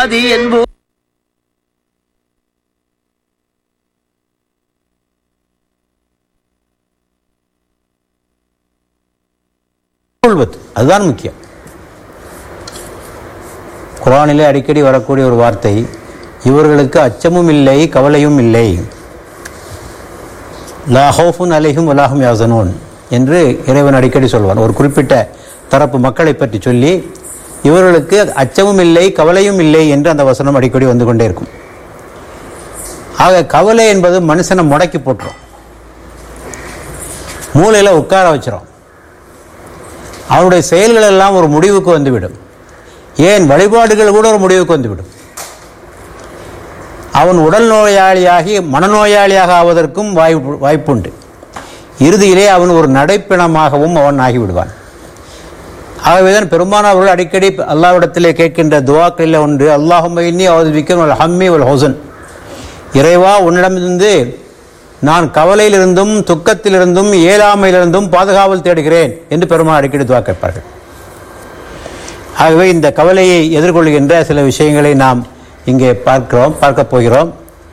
வியாதி என்போ கொள்வது அதுதான் முக்கியம் குரானிலே அடிக்கடி வரக்கூடிய ஒரு வார்த்தை இவர்களுக்கு அச்சமும் இல்லை கவலையும் இல்லை லா ஹௌஃபுன் அலைஹும் வலாஹும் யாசனூன் என்று இறைவன் அடிக்கடி சொல்வான் ஒரு குறிப்பிட்ட தரப்பு மக்களை பற்றி சொல்லி இவர்களுக்கு அச்சமும் இல்லை கவலையும் இல்லை என்று அந்த வசனம் அடிக்கடி வந்து கொண்டே இருக்கும் ஆக கவலை என்பது மனுஷனை முடக்கி போட்டுரும் மூளையில உட்கார வச்சிரும் அவனுடைய செயல்கள் எல்லாம் ஒரு முடிவுக்கு வந்துவிடும் ஏன் வழிபாடுகள் கூட ஒரு முடிவுக்கு வந்துவிடும் அவன் உடல் நோயாளியாகி மனநோயாளியாக ஆவதற்கும் வாய்ப்பு வாய்ப்புண்டு இறுதியிலே அவன் ஒரு நடைப்பிணமாகவும் அவன் ஆகிவிடுவான் ஆகவேதான் பெருமானார் அவர்கள் அடிக்கடி அல்லாவிடத்திலே கேட்கின்ற துவாக்களில் ஒன்று அல்லாஹும் இன்னி அவதிக்கும் ஹம்மி உல் ஹொசன் இறைவா உன்னிடமிருந்து நான் கவலையிலிருந்தும் துக்கத்திலிருந்தும் இயலாமையிலிருந்தும் பாதுகாவல் தேடுகிறேன் என்று பெருமாள் அடிக்கடி துவா கேட்பார்கள் ஆகவே இந்த கவலையை எதிர்கொள்கின்ற சில விஷயங்களை நாம் இங்கே பார்க்கிறோம் பார்க்க போகிறோம்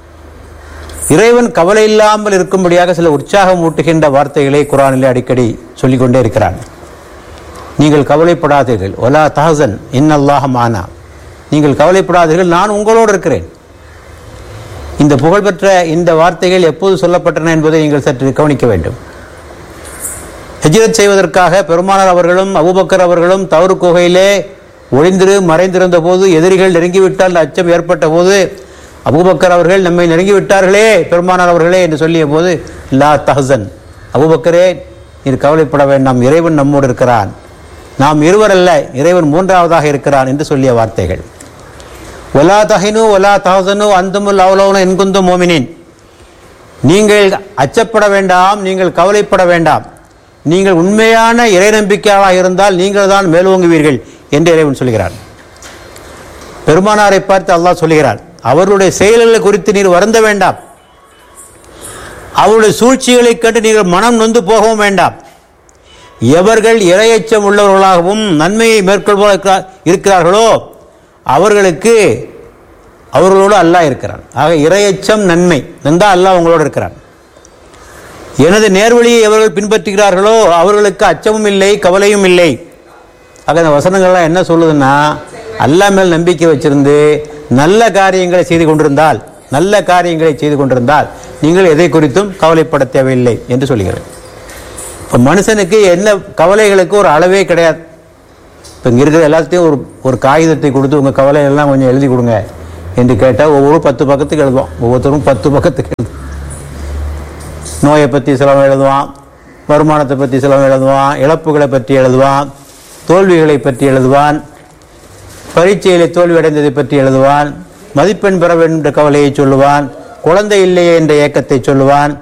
இறைவன் கவலை இல்லாமல் இருக்கும்படியாக சில உற்சாகம் ஊட்டுகின்ற வார்த்தைகளை குரானிலே அடிக்கடி சொல்லிக்கொண்டே இருக்கிறான் நீங்கள் கவலைப்படாதீர்கள் ஒலா தஹசன் இன்னல்லாஹ மானா நீங்கள் கவலைப்படாதீர்கள் நான் உங்களோடு இருக்கிறேன் இந்த புகழ்பெற்ற இந்த வார்த்தைகள் எப்போது சொல்லப்பட்டன என்பதை நீங்கள் சற்று கவனிக்க வேண்டும் ஹிஜ்ரத் செய்வதற்காக பெருமானார் அவர்களும் அபூபக்கர் அவர்களும் தவறு குகையிலே ஒளிந்திரு மறைந்திருந்த போது எதிரிகள் நெருங்கிவிட்டால் அச்சம் ஏற்பட்ட போது அபூபக்கர் அவர்கள் நம்மை நெருங்கிவிட்டார்களே பெருமானார் அவர்களே என்று சொல்லிய போது லா தஹசன் அபூபக்கரே நீர் கவலைப்பட வேண்டாம் இறைவன் நம்மோடு இருக்கிறான் நாம் இருவரல்ல இறைவன் மூன்றாவதாக இருக்கிறான் என்று சொல்லிய வார்த்தைகள் ஒலா தஹினு ஒலா தஹசனு அந்தமுல் அவ்வளவுன என்குந்தும் மோமினின் நீங்கள் அச்சப்பட வேண்டாம் நீங்கள் கவலைப்பட வேண்டாம் நீங்கள் உண்மையான இறை நம்பிக்கையாக இருந்தால் நீங்கள் தான் மேலோங்குவீர்கள் என்று இறைவன் சொல்கிறார் பெருமானாரை பார்த்து அல்லாஹ் சொல்கிறார் அவர்களுடைய செயல்கள் குறித்து நீர் வருந்த வேண்டாம் அவருடைய சூழ்ச்சிகளை கண்டு நீங்கள் மனம் நொந்து போகவும் வேண்டாம் எவர்கள் இரையச்சம் உள்ளவர்களாகவும் நன்மையை மேற்கொள்வதற்கா இருக்கிறார்களோ அவர்களுக்கு அவர்களோடு அல்லாஹ் இருக்கிறான் ஆக இரையச்சம் நன்மை நந்தா அல்லாஹ் உங்களோடு இருக்கிறான் எனது நேர்வழியை எவர்கள் பின்பற்றுகிறார்களோ அவர்களுக்கு அச்சமும் இல்லை கவலையும் இல்லை ஆக இந்த வசனங்கள்லாம் என்ன சொல்லுதுன்னா அல்லாஹ் மேல் நம்பிக்கை வச்சிருந்து நல்ல காரியங்களை செய்து கொண்டிருந்தால் நல்ல காரியங்களை செய்து கொண்டிருந்தால் நீங்கள் எதை குறித்தும் கவலைப்பட தேவையில்லை என்று சொல்கிறேன் இப்போ மனுஷனுக்கு என்ன கவலைகளுக்கு ஒரு அளவே கிடையாது இப்போ இங்கே இருக்கிற எல்லாத்தையும் ஒரு ஒரு காகிதத்தை கொடுத்து உங்கள் கவலை எல்லாம் கொஞ்சம் எழுதி கொடுங்க என்று கேட்டால் ஒவ்வொரு பத்து பக்கத்துக்கு எழுதுவோம் ஒவ்வொருத்தரும் பத்து பக்கத்துக்கு எழுதுவோம் நோயை பற்றி சிலவன் எழுதுவான் வருமானத்தை பற்றி சிலவன் எழுதுவான் இழப்புகளை பற்றி எழுதுவான் தோல்விகளை பற்றி எழுதுவான் பரீட்சையிலே தோல்வி அடைந்ததை பற்றி எழுதுவான் மதிப்பெண் பெற வேண்டும் என்ற கவலையை சொல்லுவான் குழந்தை இல்லையே என்ற ஏக்கத்தை சொல்லுவான்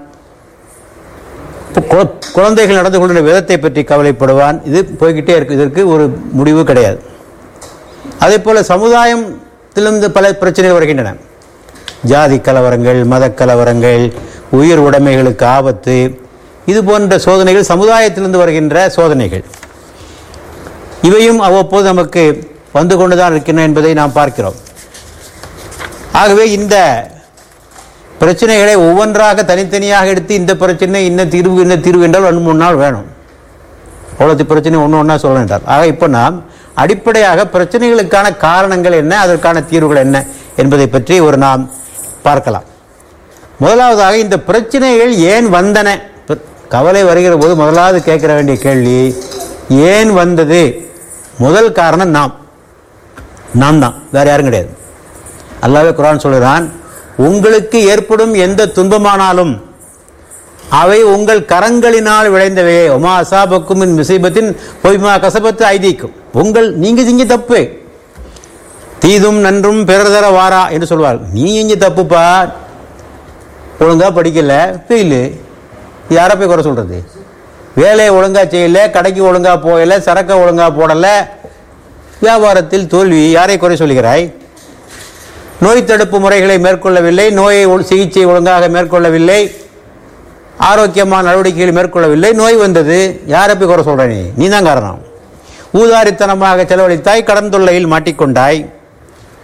கு- குழந்தைகள் நடந்து கொள்கிற விதத்தை பற்றி கவலைப்படுவான் இது போய்கிட்டே இருக்கு இதற்கு ஒரு முடிவு கிடையாது அதே போல சமுதாயத்திலிருந்து பல பிரச்சனைகள் வருகின்றன ஜாதி கலவரங்கள் மத கலவரங்கள் உயிர் உடைமைகளுக்கு ஆபத்து இது போன்ற சோதனைகள் சமுதாயத்திலிருந்து வருகின்ற சோதனைகள் இவையும் அவ்வப்போது நமக்கு வந்து கொண்டுதான் இருக்கின்றன என்பதை நாம் பார்க்கிறோம் ஆகவே இந்த பிரச்சனைகளை ஒவ்வொன்றாக தனித்தனியாக எடுத்து இந்த பிரச்சனை இன்ன தீர்வு இன்ன தீர்வு என்றால் ரெண்டு மூணு நாள் வேணும் அவ்வளோத்து பிரச்சனை ஒன்று ஒன்றா சொல்ல வேண்டாம் ஆக இப்போ நாம் அடிப்படையாக பிரச்சனைகளுக்கான காரணங்கள் என்ன அதற்கான தீர்வுகள் என்ன என்பதை பற்றி ஒரு நாம் பார்க்கலாம் முதலாவதாக இந்த பிரச்சனைகள் ஏன் வந்தன பிர- கவலை வருகிற போது முதலாவது கேட்கிற வேண்டிய கேள்வி ஏன் வந்தது முதல் காரணம் நாம் நாம் தான் வேற யாரும் கிடையாது அல்லாஹ்வே குர்ஆன் சொல்கிறான் உங்களுக்கு ஏற்படும் எந்த துன்பமானாலும் அவை உங்கள் கரங்களினால் விளைந்தவையே ஒமா அசாபக்கும் மின் முசீபத்தின் பொய்மா கசபத்து ஐதீக்கும் உங்கள் நீங்க செஞ்ச தப்பு தீதும் நன்றும் பிறர் தர வாரா என்று சொல்வார் நீ செஞ்ச தப்புப்பா ஒழுங்கா படிக்கல ஃபெயிலு யாரை போய் குறை சொல்றது வேலையை ஒழுங்கா செய்யல கடைக்கு ஒழுங்கா போகல சரக்கை ஒழுங்கா போடல வியாபாரத்தில் தோல்வி யாரை குறை சொல்கிறாய் நோய் தடுப்பு முறைகளை மேற்கொள்ளவில்லை நோயை ஒழு- சிகிச்சை ஒழுங்காக மேற்கொள்ளவில்லை ஆரோக்கியமான நடவடிக்கைகளை மேற்கொள்ளவில்லை நோய் வந்தது யாரை போய் குறை சொல்ற நீ நீ தான் காரணம் ஊதாரித்தனமாக செலவழித்தாய் கடன் தொல்லையில் மாட்டிக்கொண்டாய்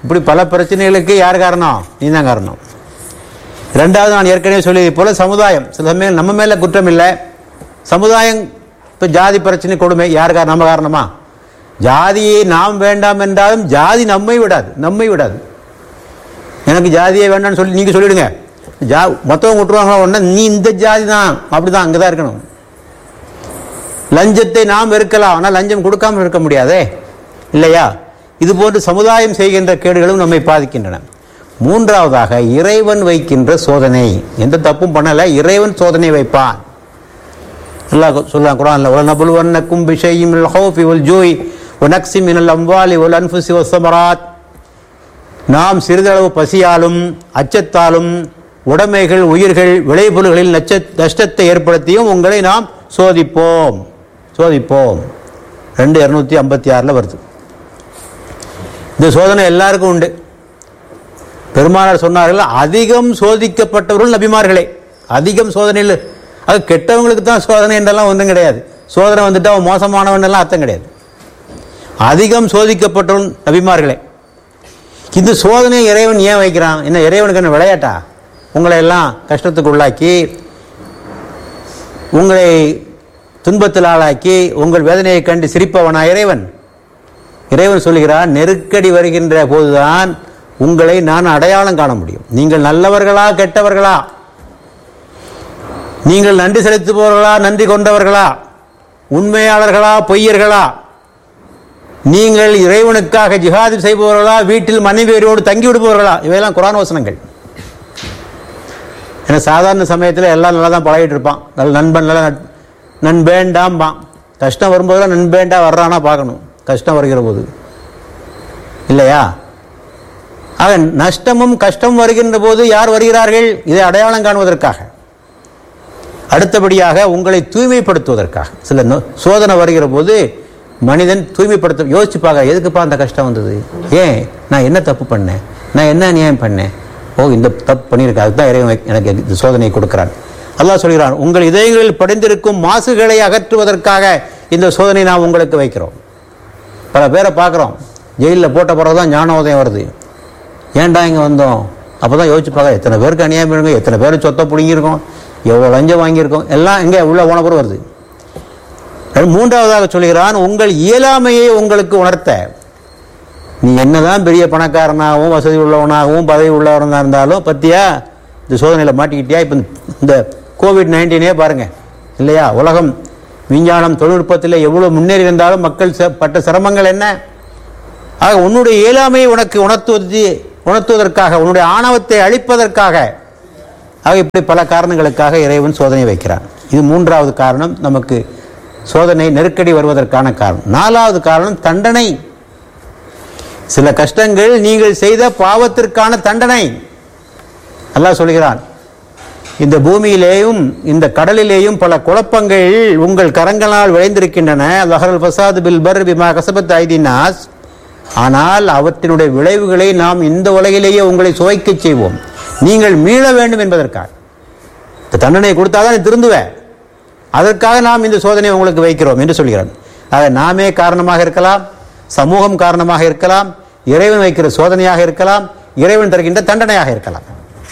இப்படி பல பிரச்சனைகளுக்கு யார் காரணம் நீ தான் காரணம் ரெண்டாவது நான் ஏற்கனவே சொல்லியது போல சமுதாயம் சில சமயம் நம்ம மேல குற்றம் இல்லை சமுதாயம் இப்போ ஜாதி பிரச்சனை கொடுமை யார் காரணம் நம்ம காரணமா ஜாதியை நாம் வேண்டாம் என்றாலும் ஜாதி நம்மை விடாது நம்மை விடாது எனக்கு ஜாதியே வேண்டாம்னு சொல்லி நீங்க சொல்லிடுங்க ஜா மொத்தம் விட்டுருவாங்களா உடனே நீ இந்த ஜாதி தான் அப்படிதான் அங்கே தான் இருக்கணும் லஞ்சத்தை நாம் இருக்கலாம் ஆனால் லஞ்சம் கொடுக்காமல் இருக்க முடியாதே இல்லையா இது போன்று சமுதாயம் செய்கின்ற கேடுகளும் நம்மை பாதிக்கின்றன மூன்றாவதாக இறைவன் வைக்கின்ற சோதனை எந்த தப்பும் பண்ணல இறைவன் சோதனை வைப்பான் அல்லாஹ் சொல்லலாம் குரான்ல வலனபுலுவன்னக்கும் பிஷையும் மினல் ஹௌஃபி வல் ஜூய் வனக்ஸி மினல் அம்வாலி வல் அன்ஃபுஸி வஸ்ஸமராத் நாம் சிறிதளவு பசியாலும் அச்சத்தாலும் உடைமைகள் உயிர்கள் விளைபொருள்களில் நச்ச நஷ்டத்தை ஏற்படுத்தியும் உங்களை நாம் சோதிப்போம் சோதிப்போம் ரெண்டு இரநூத்தி ஐம்பத்தி ஆறில் வருது இந்த சோதனை எல்லாருக்கும் உண்டு பெருமானார் சொன்னார்கள் அதிகம் சோதிக்கப்பட்டவர்கள் நபிமார்களே அதிகம் சோதனையில் அது கெட்டவங்களுக்கு தான் சோதனை என்றெல்லாம் ஒன்றும் கிடையாது சோதனை வந்துட்டு அவன் மோசமானவன் எல்லாம் அர்த்தம் கிடையாது அதிகம் சோதிக்கப்பட்டவன் நபிமார்களே இந்த சோதனையை இறைவன் ஏன் வைக்கிறான் என்ன இறைவனுக்கு என்ன விளையாட்டா உங்களை எல்லாம் கஷ்டத்துக்கு உள்ளாக்கி உங்களை துன்பத்தில் ஆளாக்கி உங்கள் வேதனையை கண்டு சிரிப்பவனா இறைவன் இறைவன் சொல்கிறான் நெருக்கடி வருகின்ற போதுதான் உங்களை நான் அடையாளம் காண முடியும் நீங்கள் நல்லவர்களா கெட்டவர்களா நீங்கள் நன்றி செலுத்துபவர்களா நன்றி கொண்டவர்களா உண்மையாளர்களா பொய்யர்களா நீங்கள் இறைவனுக்காக ஜிஹாது செய்பவர்களா வீட்டில் மனைவியரோடு தங்கி விடுபவர்களா இவையெல்லாம் குரான் வசனங்கள் ஏன்னா சாதாரண சமயத்தில் எல்லாம் நல்லா தான் பழகிட்டு இருப்பான் நல்ல நண்பன் நல்லா நட்- நண்பேண்டாம்பான் கஷ்டம் வரும்போதெல்லாம் நண்பேண்டா வர்றானா பார்க்கணும் கஷ்டம் வருகிற போது இல்லையா ஆக நஷ்டமும் கஷ்டம் வருகின்ற போது யார் வருகிறார்கள் இதை அடையாளம் காணுவதற்காக அடுத்தபடியாக உங்களை தூய்மைப்படுத்துவதற்காக சில நோ- சோதனை வருகிற போது மனிதன் தூய்மைப்படுத்த யோசிச்சு பார்க்க எதுக்குப்பா அந்த கஷ்டம் வந்தது ஏன் நான் என்ன தப்பு பண்ணேன் நான் என்ன அநியாயம் பண்ணேன் ஓ இந்த தப்பு பண்ணியிருக்கேன் அதுதான் இறைவன் எனக்கு- எனக்கு இந்த சோதனையை கொடுக்கிறான் அல்லாஹ் சொல்கிறான் உங்கள் இதயங்களில் படிந்திருக்கும் மாசுகளை அகற்றுவதற்காக இந்த சோதனை நாம் உங்களுக்கு வைக்கிறோம் பல பேரை பார்க்குறோம் ஜெயிலில் போட்ட பிறகு தான் ஞானோதயம் வருது ஏன்டா இங்கே வந்தோம் அப்போ தான் யோசிச்சு பார்க்க எத்தனை பேருக்கு அநியாயம் பண்ணிருக்கோம் எத்தனை பேர் சொத்தை பிடுங்கியிருக்கோம் எவ்வளோ லஞ்சம் வாங்கியிருக்கோம் எல்லாம் இங்கே உள்ள போன பிறகு வருது ரெண்டு- மூன்றாவதாக சொல்கிறான் உங்கள் இயலாமையை உங்களுக்கு உணர்த்த நீ என்னதான் பெரிய பணக்காரனாகவும் வசதி உள்ளவனாகவும் பதவி உள்ளவனாக இருந்தாலும் பத்தியா இந்த சோதனையில் மாட்டிக்கிட்டியா இப்போ இந்த கோவிட் நைன்டீனே பாருங்க இல்லையா உலகம் விஞ்ஞானம் தொழில்நுட்பத்தில் எவ்வளோ முன்னேறி இருந்தாலும் மக்கள் ச- பட்ட சிரமங்கள் என்ன ஆக உன்னுடைய இயலாமையை உனக்கு உணர்த்துவது உணர்த்துவதற்காக உன்னுடைய ஆணவத்தை அழிப்பதற்காக ஆக இப்படி பல காரணங்களுக்காக இறைவன் சோதனை வைக்கிறான் இது மூன்றாவது காரணம் நமக்கு சோதனை நெருக்கடி வருவதற்கான காரணம் நாலாவது காரணம் தண்டனை சில கஷ்டங்கள் நீங்கள் செய்த பாவத்திற்கான தண்டனை அல்லாஹ் சொல்கிறான் இந்த பூமியிலேயும் இந்த கடலிலேயும் பல குழப்பங்கள் உங்கள் கரங்களால் விளைந்திருக்கின்றன லஹரல் ஃபசாது பில் பர் பிமா கசபத் ஐதினாஸ் ஆனால் அவற்றினுடைய விளைவுகளை நாம் இந்த உலகிலேயே உங்களை சுவைக்கச் செய்வோம் நீங்கள் மீள வேண்டும் என்பதற்காக இந்த தண்டனை கொடுத்தாதான் நீ திருந்துவ அதற்காக நாம் இந்த சோதனையை உங்களுக்கு வைக்கிறோம் என்று சொல்கிறான் ஆக நாமே காரணமாக இருக்கலாம் சமூகம் காரணமாக இருக்கலாம் இறைவன் வைக்கிற சோதனையாக இருக்கலாம் இறைவன் தருகின்ற தண்டனையாக இருக்கலாம்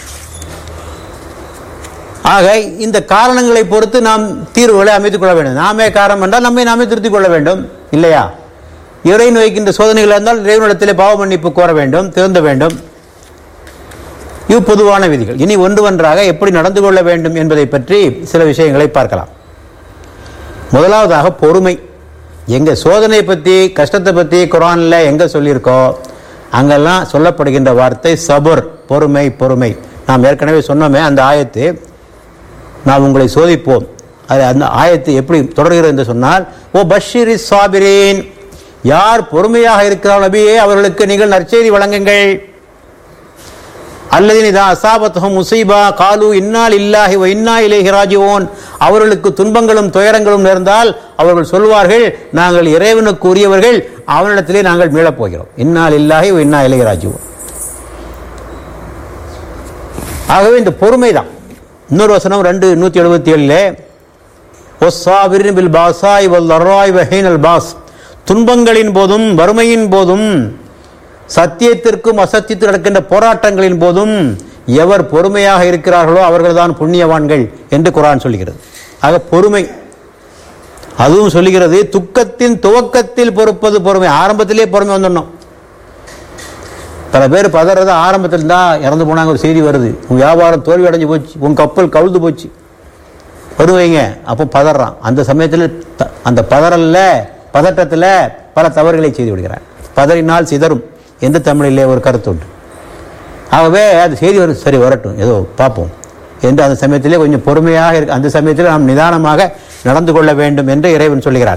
ஆக இந்த காரணங்களை பொறுத்து நாம் தீர்வுகளை அமைத்துக் கொள்ள வேண்டும் நாமே காரணம் என்றால் நம்மை நாமே திருத்திக் கொள்ள வேண்டும் இல்லையா இறைவன் வைக்கின்ற சோதனைகள் இருந்தால் இறைவனிடத்திலே பாவ மன்னிப்பு கோர வேண்டும் திருந்த வேண்டும் இவ் பொதுவான விதிகள் இனி ஒன்று ஒன்றாக எப்படி நடந்து கொள்ள வேண்டும் என்பதை பற்றி சில விஷயங்களை பார்க்கலாம் முதலாவதாக பொறுமை எங்க சோதனை பற்றி கஷ்டத்தை பற்றி குரான்ல எங்க சொல்லியிருக்கோ அங்கெல்லாம் சொல்லப்படுகின்ற வார்த்தை சபுர் பொறுமை பொறுமை நாம் ஏற்கனவே சொன்னோமே அந்த ஆயத்து நாம் உங்களை சோதிப்போம் அது அந்த ஆயத்து எப்படி தொடர்கிறது என்று சொன்னால் ஓ பஷீரி சாபிரேன் யார் பொறுமையாக இருக்கிறார் நபியே அவர்களுக்கு நீங்கள் நற்செய்தி வழங்குங்கள் அல்லது இதா அசாபத்தகம் முசீபா காலு இன்னால் இல்லாஹி வ இன்னா இலேஹி ராஜிவோன் அவர்களுக்கு துன்பங்களும் துயரங்களும் நேர்ந்தால் அவர்கள் சொல்வார்கள் நாங்கள் இறைவனுக்கு உரியவர்கள் அவனிடத்திலே நாங்கள் மீளப் போகிறோம் இன்னால் இல்லாஹி வ இன்னா இலேஹி ராஜிவோன் ஆகவே இந்த பொறுமை தான் இன்னொரு வசனம் ரெண்டு நூற்றி எழுபத்தி ஏழில் ஒஸ்ஸாபிரின் பில் பாசாய் வல் லர்ராய் வஹீனல் பாஸ் துன்பங்களின் போதும் வறுமையின் போதும் சத்தியத்திற்கும் அசத்தியத்திற்கும் நடக்கின்ற போராட்டங்களின் போதும் எவர் பொறுமையாக இருக்கிறார்களோ அவர்கள்தான் புண்ணியவான்கள் என்று குரான் சொல்கிறது ஆக பொறுமை அதுவும் சொல்லுகிறது துக்கத்தின் துவக்கத்தில் பொறுப்பது பொறுமை ஆரம்பத்திலே பொறுமை வந்துடணும் பல பேர் பதறது ஆரம்பத்தில் தான் இறந்து போனாங்க ஒரு செய்தி வருது உன் வியாபாரம் தோல்வி அடைஞ்சு போச்சு உன் கப்பல் கவுழ்ந்து போச்சு வருவீங்க அப்போ பதறான் அந்த சமயத்தில் த- அந்த பதறல்ல பதட்டத்தில் பல தவறுகளை செய்து விடுகிறான் பதறினால் சிதறும் என்று தமிழிலே ஒரு கருத்து உண்டு ஆகவே அது செய்தி வரும் சரி வரட்டும் ஏதோ பார்ப்போம் என்று அந்த சமயத்திலே கொஞ்சம் பொறுமையாக இருக்கு அந்த சமயத்தில் நாம் நிதானமாக நடந்து கொள்ள வேண்டும் என்று இறைவன் சொல்கிறார்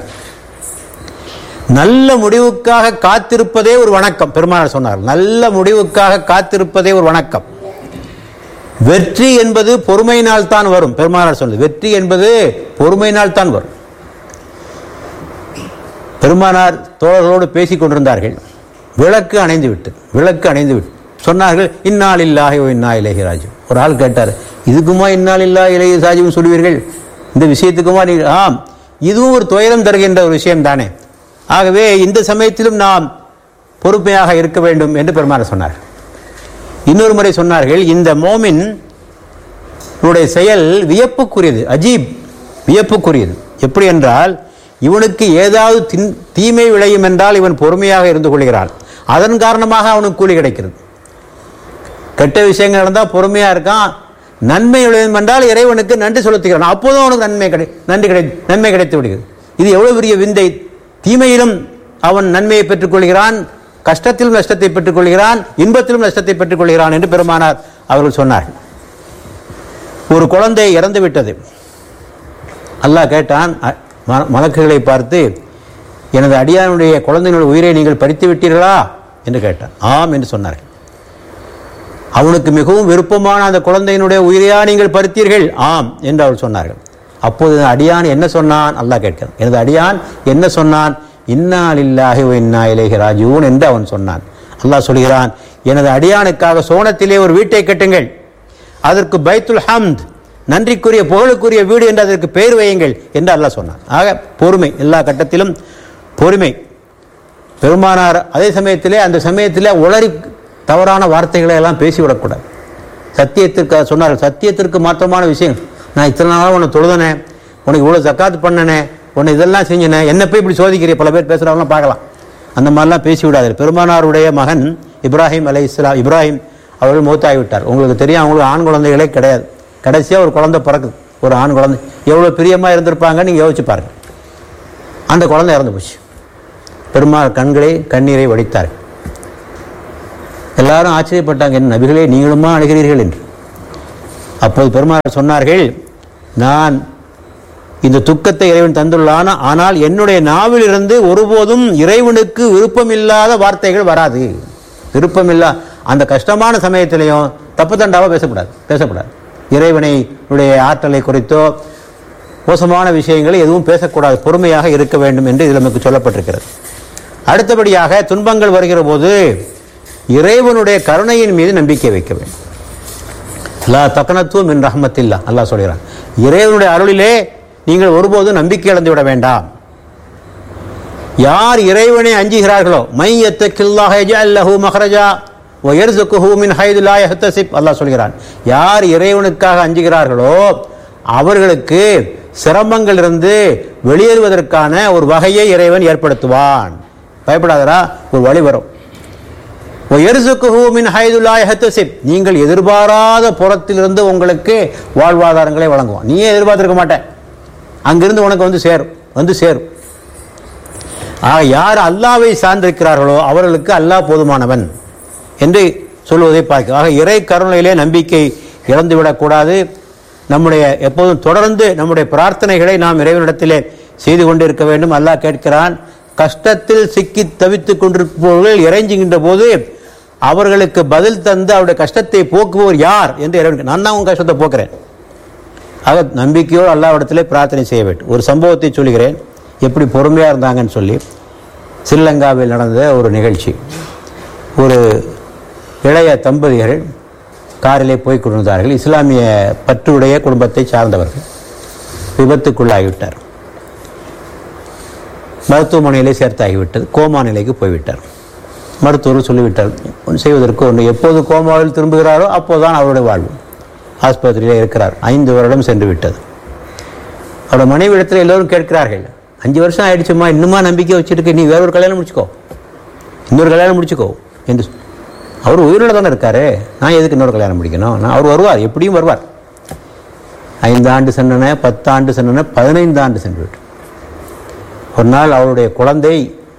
நல்ல முடிவுக்காக காத்திருப்பதே ஒரு வணக்கம் பெருமானார் சொன்னார் நல்ல முடிவுக்காக காத்திருப்பதே ஒரு வணக்கம் வெற்றி என்பது பொறுமையினால் தான் வரும் பெருமானார் சொன்னது வெற்றி என்பது பொறுமையினால் தான் வரும் பெருமானார் தோழர்களோடு பேசிக் கொண்டிருந்தார்கள் விளக்கு அணைந்து விட்டு விளக்கு அணைந்து விட்டு சொன்னார்கள் இந்நாள் இல்லாஹி இன்னா இலகி ராஜு ஒரு ஆள் கேட்டார் இதுக்குமா இந்நாள் இல்லா இலகி ராஜுன்னு சொல்லுவீர்கள் இந்த விஷயத்துக்குமா நீ ஆம் இதுவும் ஒரு துயரம் தருகின்ற ஒரு விஷயம் தானே ஆகவே இந்த சமயத்திலும் நாம் பொறுமையாக இருக்க வேண்டும் என்று பெருமானார் சொன்னார் இன்னொரு முறை சொன்னார்கள் இந்த மோமின் உன்னுடைய செயல் வியப்புக்குரியது அஜீப் வியப்புக்குரியது எப்படி என்றால் இவனுக்கு ஏதாவது தின் தீமை விளையும் என்றால் இவன் பொறுமையாக இருந்து கொள்கிறான் அதன் காரணமாக அவனுக்கு கூலி கிடைக்கிறது கெட்ட விஷயங்கள் நடந்தால் பொறுமையாக இருக்கான் நன்மை விளையும் என்றால் இறைவனுக்கு நன்றி செலுத்துகிறான் அப்போதும் அவனுக்கு நன்மை கிடை நன்றி கிடை நன்மை கிடைத்து விடுகிறது இது எவ்வளவு பெரிய விந்தை தீமையிலும் அவன் நன்மையை பெற்றுக்கொள்கிறான் கஷ்டத்திலும் நஷ்டத்தை பெற்றுக்கொள்கிறான் இன்பத்திலும் நஷ்டத்தை பெற்றுக்கொள்கிறான் என்று பெருமானார் அவர்கள் சொன்னார்கள் ஒரு குழந்தை இறந்து விட்டது அல்லாஹ் கேட்டான் அ- ம- மலக்குகளை பார்த்து எனது அடியானுடைய குழந்தையினுடைய உயிரை நீங்கள் பறித்து விட்டீர்களா என்று கேட்டான் ஆம் என்று சொன்னார்கள் அவனுக்கு மிகவும் விருப்பமான அந்த குழந்தையினுடைய உயிரையா நீங்கள் பறித்தீர்கள் ஆம் என்று அவள் சொன்னார்கள் அப்போது இந்த அடியான் என்ன சொன்னான் அல்லாஹ் கேட்கிறான் எனது அடியான் என்ன சொன்னான் இன்னா லில்லாஹி வ இன்னா இலைஹி ராஜிஊன் என்று அவன் சொன்னான் அல்லாஹ் சொல்கிறான் எனது அடியானுக்காக சோனத்திலே ஒரு வீட்டை கட்டுங்கள் அதற்கு பைத்துல் ஹம்த் நன்றிக்குரிய புகழுக்குரிய வீடு என்று அதற்கு பெயர் வையுங்கள் என்று அல்லாஹ் சொன்னான் ஆக பொறுமை எல்லா கட்டத்திலும் பொறுமை பெருமானார் அதே சமயத்திலே அந்த சமயத்திலே உளறி தவறான வார்த்தைகளை எல்லாம் பேசிவிடக்கூடாது சத்தியத்திற்கு சொன்னார்கள் சத்தியத்திற்கு மாற்றமான விஷயம் நான் இத்தனை நாளாக உன்னை தொழுதனே உனக்கு இவ்வளோ ஜக்காத்து பண்ணனே உன்னை இதெல்லாம் செஞ்சனே என்ன போய் இப்படி சோதிக்கிறீ பல பேர் பேசுகிறவங்களாம் பார்க்கலாம் அந்த மாதிரிலாம் பேசி விடாது பெருமானாருடைய மகன் இப்ராஹிம் அலை இஸ்லாம் இப்ராஹிம் அவர்கள் மூத்தாகிவிட்டார் உங்களுக்கு தெரியும் அவங்களுக்கு ஆண் குழந்தைகளே கிடையாது கடைசியாக ஒரு குழந்தை பிறக்குது ஒரு ஆண் குழந்தை எவ்வளோ பிரியமாக இருந்திருப்பாங்க நீங்கள் யோசிச்சு பாருங்க அந்த குழந்தை இறந்து போச்சு பெருமாள் கண்களே கண்ணீரை வடித்தார் எல்லாரும் ஆச்சரியப்பட்டாங்க என் நபிகளே நீங்களுமா அழுகிறீர்கள் என்று அப்போது பெருமாள் சொன்னார்கள் நான் இந்த துக்கத்தை இறைவன் தந்துள்ளான் ஆனால் என்னுடைய நாவிலிருந்து ஒருபோதும் இறைவனுக்கு விருப்பமில்லாத வார்த்தைகள் வராது விருப்பமில்லா அந்த கஷ்டமான சமயத்திலையும் தப்பு தண்டாவா பேசக்கூடாது பேசக்கூடாது இறைவனை உடைய ஆற்றலை குறித்தோ மோசமான விஷயங்களை எதுவும் பேசக்கூடாது பொறுமையாக இருக்க வேண்டும் என்று இதில் நமக்கு சொல்லப்பட்டிருக்கிறது அடுத்தபடியாக துன்பங்கள் வருகிற போது இறைவனுடைய கருணையின் மீது நம்பிக்கை வைக்க வேண்டும் லா தக்கனத்துவம் மின் ரஹமத்தில்லா அல்லாஹ் சொல்கிறான் இறைவனுடைய அருளிலே நீங்கள் ஒருபோதும் நம்பிக்கை இழந்து விட வேண்டாம் யார் இறைவனை அஞ்சுகிறார்களோ மை யத்தகில்லாஹ யஜ்அல் லஹு மஹ்ரஜா வ யர்ஸுகுஹு மின் ஹைது லா யஹ்தசிப் அல்லாஹ் சொல்கிறான் யார் இறைவனுக்காக அஞ்சுகிறார்களோ அவர்களுக்கு சிரமங்களிலிருந்து வெளியேறுவதற்கான ஒரு வகையை இறைவன் ஏற்படுத்துவான் பயப்படாதரா ஒரு வழி வரும் எரிசுக்குஹு மின் ஹைதுல்லா யஹ்தசிப் நீங்கள் எதிர்பாராத புறத்திலிருந்து உங்களுக்கு வாழ்வாதாரங்களை வழங்குவான் நீயே எதிர்பார்த்திருக்க மாட்டேன் அங்கிருந்து உனக்கு வந்து சேரும் வந்து சேரும் ஆக யார் அல்லாவை சார்ந்திருக்கிறார்களோ அவர்களுக்கு அல்லாஹ் போதுமானவன் என்று சொல்வதை பார்க்க ஆக இறை கருணையிலே நம்பிக்கை இழந்துவிடக்கூடாது நம்முடைய எப்போதும் தொடர்ந்து நம்முடைய பிரார்த்தனைகளை நாம் இறைவனிடத்திலே செய்து கொண்டிருக்க வேண்டும் அல்லாஹ் கேட்கிறான் கஷ்டத்தில் சிக்கி தவித்துக் கொண்டிருப்பவர்கள் இறைஞ்சுகின்ற போது அவர்களுக்கு பதில் தந்து அவருடைய கஷ்டத்தை போக்குவோர் யார் என்று இறைவன் நான் தான் உங்க கஷ்டத்தை போக்குறேன் ஆக நம்பிக்கையோடு அல்லாவிடத்திலே பிரார்த்தனை செய்ய வேண்டும் ஒரு சம்பவத்தை சொல்கிறேன் எப்படி பொறுமையாக இருந்தாங்கன்னு சொல்லி ஸ்ரீலங்காவில் நடந்த ஒரு நிகழ்ச்சி ஒரு இளைய தம்பதிகள் காரிலே போய் கொண்டிருந்தார்கள் இஸ்லாமிய பற்றுடைய குடும்பத்தை சார்ந்தவர்கள் விபத்துக்குள்ளாகிவிட்டார் மருத்துவமனையிலே சேர்த்தாகிவிட்டது கோமா நிலைக்கு போய்விட்டார் மருத்துவர் சொல்லிவிட்டார் ஒன்று செய்வதற்கு ஒன்று எப்போது கோமாவில் திரும்புகிறாரோ அப்போதுதான் அவருடைய வாழ்வு ஆஸ்பத்திரியில் இருக்கிறார் ஐந்து வருடம் சென்று விட்டது அவரோட மனைவி இடத்துல எல்லோரும் கேட்கிறார்கள் அஞ்சு வருஷம் ஆயிடுச்சுமா இன்னுமா நம்பிக்கை வச்சிருக்க நீ வேற ஒரு கல்யாணம் முடிச்சுக்கோ இன்னொரு கல்யாணம் முடிச்சுக்கோ என்று சொ- அவர் உயிரோட தானே இருக்காரு நான் எதுக்கு இன்னொரு கல்யாணம் முடிக்கணும் நான் அவர் வருவார் எப்படியும் வருவார் ஐந்து ஆண்டு சென்றன பத்து ஆண்டு சென்றன பதினைந்து ஆண்டு சென்று விட்டு ஒரு நாள் அவருடைய குழந்தை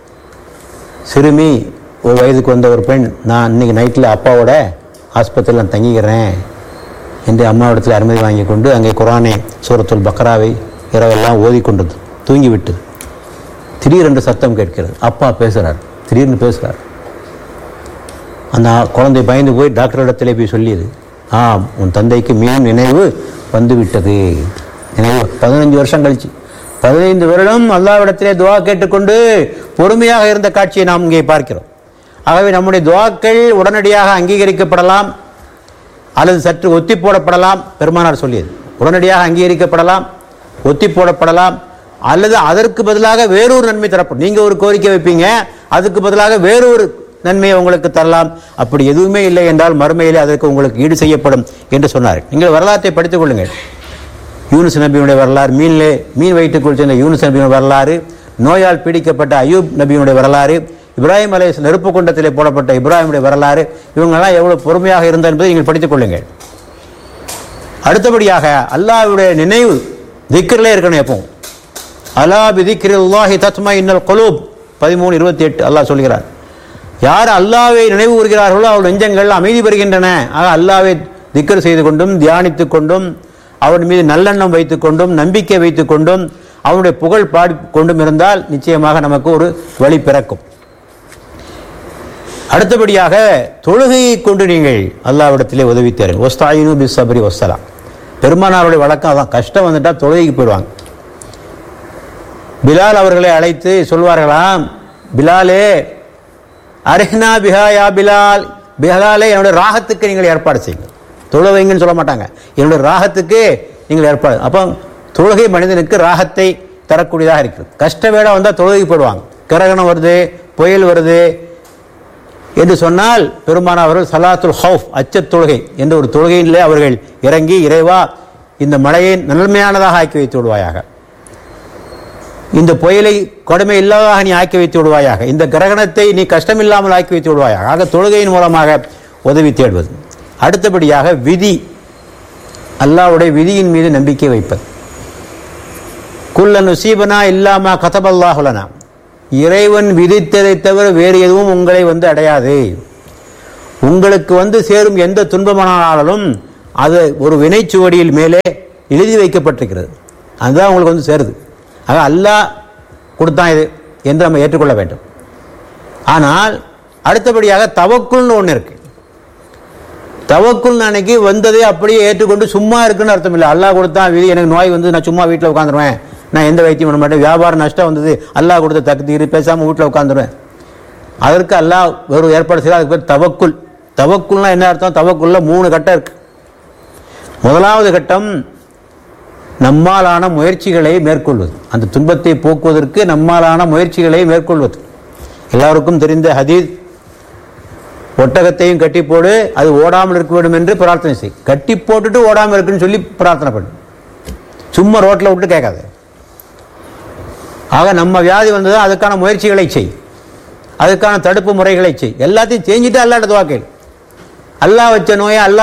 சிறுமி ஒரு வயதுக்கு வந்த ஒரு பெண் நான் இன்னைக்கு நைட்டில் அப்பாவோட ஆஸ்பத்திரியில் நான் தங்கிக்கிறேன் என்று அம்மாவிடத்தில் அனுமதி வாங்கி கொண்டு அங்கே குரானே சூரத்துல் பக்ராவை இரவெல்லாம் ஓதிக்கொண்டது தூங்கி விட்டது திடீரென்று சத்தம் கேட்கிறது அப்பா பேசுகிறார் திடீர்னு பேசுகிறார் அந்த குழந்தை பயந்து போய் டாக்டரிடத்திலே போய் சொல்லியது ஆம் உன் தந்தைக்கு மீண்டும் நினைவு வந்து விட்டது நினைவு பதினஞ்சு வருஷம் கழிச்சு பதினைந்து வருடம் அல்லாவிடத்திலே துவா கேட்டுக்கொண்டு பொறுமையாக இருந்த காட்சியை நாம் இங்கே பார்க்கிறோம் ஆகவே நம்முடைய துவாக்கள் உடனடியாக அங்கீகரிக்கப்படலாம் அல்லது சற்று ஒத்தி போடப்படலாம் பெருமானார் சொல்லியது உடனடியாக அங்கீகரிக்கப்படலாம் ஒத்தி போடப்படலாம் அல்லது அதற்கு பதிலாக வேறொரு நன்மை தரப்படும் நீங்க ஒரு கோரிக்கை வைப்பீங்க அதுக்கு பதிலாக வேறொரு நன்மையை உங்களுக்கு தரலாம் அப்படி எதுவுமே இல்லை என்றால் மறுமையிலே அதற்கு உங்களுக்கு ஈடு செய்யப்படும் என்று சொன்னார் நீங்கள் வரலாற்றை படித்துக் கொள்ளுங்கள் யூனுஸ் நபியினுடைய வரலாறு மீனிலே மீன் வயிற்றுக்குள் சென்ற யூனுஸ் நபியினுடைய வரலாறு நோயால் பீடிக்கப்பட்ட அயூப் நபியினுடைய வரலாறு இப்ராஹிம் அலை நெருப்பு குண்டத்திலே போடப்பட்ட இப்ராஹிமுடைய வரலாறு இவங்கெல்லாம் எவ்வளவு பொறுமையாக இருந்தார் என்பதை நீங்கள் படித்துக் கொள்ளுங்கள் அடுத்தபடியாக அல்லாஹ்வுடைய நினைவு திக்ரிலே இருக்கணும் எப்பவும் அலா பிதிக்ரில்லாஹி தத்மா இன்னல் குலூப் பதிமூணு இருபத்தி எட்டு அல்லாஹ் சொல்கிறார் யார் அல்லாவை நினைவு கூறுகிறார்களோ அவருடைய நெஞ்சங்கள் அமைதி பெறுகின்றன ஆக அல்லாவை திக்ர் செய்து கொண்டும் தியானித்துக் கொண்டும் அவன் மீது நல்லெண்ணம் வைத்துக் கொண்டும் நம்பிக்கை வைத்துக் கொண்டும் அவனுடைய புகழ் பாடி கொண்டும் இருந்தால் நிச்சயமாக நமக்கு ஒரு வழி பிறக்கும் அடுத்தபடியாக தொழுகையை கொண்டு நீங்கள் அல்லாவிடத்திலே உதவி தேருங்கள் ஒஸ்தாயினு பிஸ் சபரி ஒஸ்தலாம் பெருமானாருடைய வழக்கம் அதான் கஷ்டம் வந்துட்டா தொழுகைக்கு போயிடுவாங்க பிலால் அவர்களை அழைத்து சொல்வார்களாம் பிலாலே அரிஹ்னா பிஹா யா பிலால் பிலாலே என்னுடைய ராகத்துக்கு நீங்கள் ஏற்பாடு செய்யுங்கள் தொழு வைங்கன்னு சொல்ல மாட்டாங்க என்னுடைய ராகத்துக்கு நீங்கள் ஏற்பாடு அப்போ தொழுகை மனிதனுக்கு ராகத்தை தரக்கூடியதாக இருக்குது கஷ்ட வேடம் வந்தால் தொழுகைக்கு போயிடுவாங்க கிரகணம் வருது புயல் வருது என்று சொன்னால் பெருமான அவர்கள் சலாத்துல் ஹவுஃப் அச்சத் தொழுகை என்ற ஒரு தொழுகையிலே அவர்கள் இறங்கி இறைவா இந்த மழையை நன்மையானதாக ஆக்கி வைத்து விடுவாயாக இந்த புயலை கொடுமை இல்லாததாக நீ ஆக்கி வைத்து விடுவாயாக இந்த கிரகணத்தை நீ கஷ்டமில்லாமல் ஆக்கி வைத்து விடுவாயாக ஆக தொழுகையின் மூலமாக உதவி தேடுவது அடுத்தபடியாக விதி அல்லாஹ்வுடைய விதியின் மீது நம்பிக்கை வைப்பது குல்ல நுசீபனா இல்லாமா கதபல்லாஹுலனா இறைவன் விதித்ததை தவிர வேறு எதுவும் உங்களை வந்து அடையாது உங்களுக்கு வந்து சேரும் எந்த துன்பமானாலும் அது ஒரு வினைச்சுவடியில் மேலே எழுதி வைக்கப்பட்டிருக்கிறது அதுதான் உங்களுக்கு வந்து சேருது ஆக அல்லாஹ் கொடுத்தான் இது என்று நம்ம ஏற்றுக்கொள்ள வேண்டும் ஆனால் அடுத்தபடியாக தவக்குள்னு ஒன்று இருக்கு தவக்குள் அன்னைக்கு வந்ததை அப்படியே ஏற்றுக்கொண்டு சும்மா இருக்குன்னு அர்த்தம் இல்லை அல்லாஹ் கொடுத்தான் விதி எனக்கு நோய் வந்து நான் சும்மா வீட்டில் உட்காந்துருவேன் நான் எந்த வைத்தியம் பண்ண மாட்டேன் வியாபாரம் நஷ்டம் வந்தது அல்லாஹ் கொடுத்த தகுதி பேசாமல் வீட்டில் உட்காந்துருவேன் அதற்கு அல்லாஹ் ஒரு ஏற்பாடு செய்ய அதுக்கு பேர் தவக்குள் தவக்குள்னா என்ன அர்த்தம் தவக்குள்ள மூணு கட்டம் இருக்கு முதலாவது கட்டம் நம்மாலான முயற்சிகளை மேற்கொள்வது அந்த துன்பத்தை போக்குவதற்கு நம்மாலான முயற்சிகளை மேற்கொள்வது எல்லாருக்கும் தெரிந்த ஹதீஸ் ஒட்டகத்தையும் கட்டி போடு அது ஓடாமல் இருக்க வேண்டும் என்று பிரார்த்தனை செய் கட்டி போட்டுட்டு ஓடாமல் இருக்குன்னு சொல்லி பிரார்த்தனை பண்ணு சும்மா ரோட்டில் விட்டு கேட்காத ஆக நம்ம வியாதி வந்தது அதுக்கான முயற்சிகளை செய் அதுக்கான தடுப்பு முறைகளை செய் எல்லாத்தையும் செஞ்சுட்டு அல்லாட்ட துவா கேளு அல்லாஹ் வச்ச நோயை அல்லாஹ்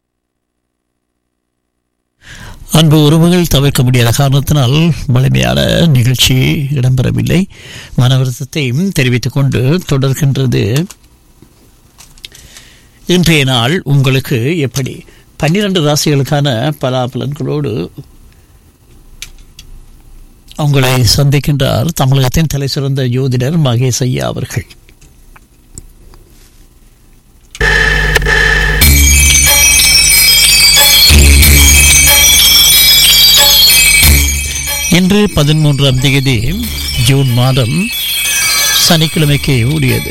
அன்பு உறவுகள் தவிர்க்க முடியாத காரணத்தினால் வலிமையான நிகழ்ச்சி இடம்பெறவில்லை மனவருத்தத்தையும் தெரிவித்துக் கொண்டு தொடர்கின்றது இன்றைய நாள் உங்களுக்கு எப்படி பன்னிரண்டு ராசிகளுக்கான பலாபலன்களோடு உங்களை சந்திக்கின்றார் தமிழகத்தின் தலை சிறந்த ஜோதிடர் மகேஷ் ஐயா அவர்கள் இன்று பதிமூன்றாம் தேதி ஜூன் மாதம் சனிக்கிழமைக்கு உரியது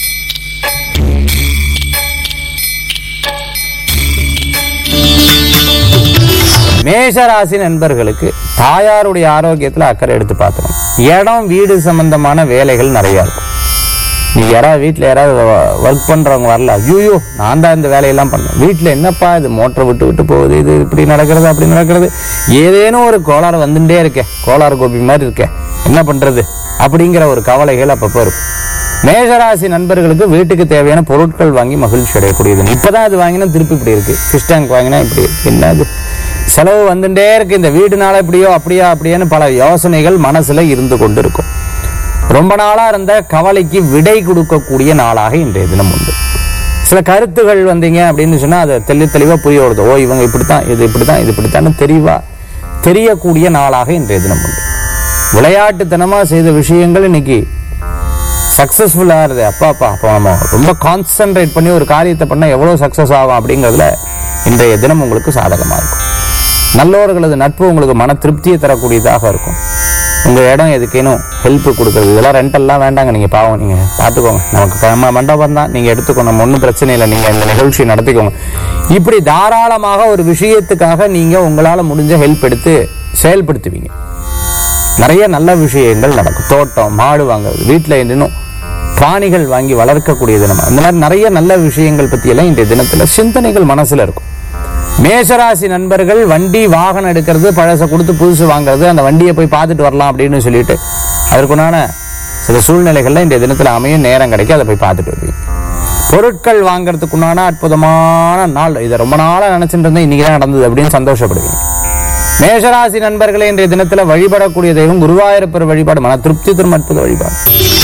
மேஷராசி நண்பர்களுக்கு தாயாருடைய ஆரோக்கியத்துல அக்கறை எடுத்து பார்க்கணும் இடம் வீடு சம்பந்தமான வேலைகள் நிறைய இருக்கும் நீங்க யாராவது வீட்டில் யாராவது ஒர்க் பண்றவங்க வரல ஐயோ நான் தான் இந்த வேலையெல்லாம் பண்ணேன் வீட்டில் என்னப்பா இது மோட்டரை விட்டு விட்டு போகுது இது இப்படி நடக்கிறது அப்படி நடக்கிறது ஏதேனும் ஒரு கோளாறு வந்துட்டே இருக்கே கோளாறு கோபி மாதிரி இருக்கே என்ன பண்றது அப்படிங்கிற ஒரு கவலைகள் அப்பப்போ இருக்கும் மேஷராசி நண்பர்களுக்கு வீட்டுக்கு தேவையான பொருட்கள் வாங்கி மகிழ்ச்சி அடையக்கூடியது இப்பதான் அது வாங்கினா திருப்பி இப்படி இருக்கு ஃபிஷ் டேங்க் வாங்கினா இப்படி இருக்கு என்னது செலவு வந்துட்டே இருக்கு இந்த வீடுனால இப்படியோ அப்படியா அப்படியான்னு பல யோசனைகள் மனசுல இருந்து கொண்டு இருக்கும் ரொம்ப நாளா இருந்த கவலைக்கு விடை கொடுக்கக்கூடிய நாளாக இன்றைய தினம் உண்டு சில கருத்துகள் வந்தீங்க அப்படின்னு சொன்னா அதை தெளி தெளிவா புரிய வருது ஓ இவங்க இப்படித்தான் இது இப்படித்தான் இது இப்படித்தான் தெளிவா தெரியக்கூடிய நாளாக இன்றைய தினம் உண்டு விளையாட்டுத்தனமா செய்த விஷயங்கள் இன்னைக்கு சக்சஸ்ஃபுல் ஆகுது அப்பா அப்பா அப்போ நம்ம ரொம்ப கான்சென்ட்ரேட் பண்ணி ஒரு காரியத்தை பண்ணா எவ்வளவு சக்சஸ் ஆகும் அப்படிங்கிறதுல இன்றைய தினம் உங்களுக்கு சாதகமா இருக்கும் நல்லவர்களது நட்பு உங்களுக்கு மன திருப்தியை தரக்கூடியதாக இருக்கும் உங்க இடம் எதுக்கேனும் ஹெல்ப் கொடுக்குறது இதெல்லாம் ரெண்டெல்லாம் வேண்டாங்க நீங்க பாவம் நீங்க பார்த்துக்கோங்க நமக்கு நம்ம மண்டபம் தான் நீங்க எடுத்துக்கோங்க நம்ம ஒன்றும் பிரச்சனை இல்லை நீங்க இந்த நிகழ்ச்சி நடத்திக்கோங்க இப்படி தாராளமாக ஒரு விஷயத்துக்காக நீங்க உங்களால முடிஞ்ச ஹெல்ப் எடுத்து செயல்படுத்துவீங்க நிறைய நல்ல விஷயங்கள் நடக்கும் தோட்டம் மாடு வாங்குறது வீட்டில் இன்னும் பிராணிகள் வாங்கி வளர்க்கக்கூடிய தினம் இந்த மாதிரி நிறைய நல்ல விஷயங்கள் பற்றியெல்லாம் இன்றைய தினத்தில் சிந்தனைகள் மனசுல இருக்கும் மேஷராசி நண்பர்கள் வண்டி வாகனம் எடுக்கிறது பழசை கொடுத்து புதுசு வாங்குறது அந்த வண்டியை போய் பார்த்துட்டு வரலாம் அப்படின்னு சொல்லிட்டு அதற்குண்டான சில சூழ்நிலைகள்ல இன்றைய தினத்தில் அமையும் நேரம் கிடைக்கும் அதை போய் பார்த்துட்டு வருவீங்க பொருட்கள் வாங்குறதுக்குண்டான அற்புதமான நாள் இதை ரொம்ப நாளா நினைச்சிட்டு இருந்தேன் இன்னைக்கு தான் நடந்தது அப்படின்னு சந்தோஷப்படுவீங்க மேஷராசி நண்பர்களே இன்றைய தினத்துல வழிபடக்கூடிய தெய்வம் குருவாயூரப்பர் வழிபாடு மன திருப்தி தரும் அற்புத வழிபாடு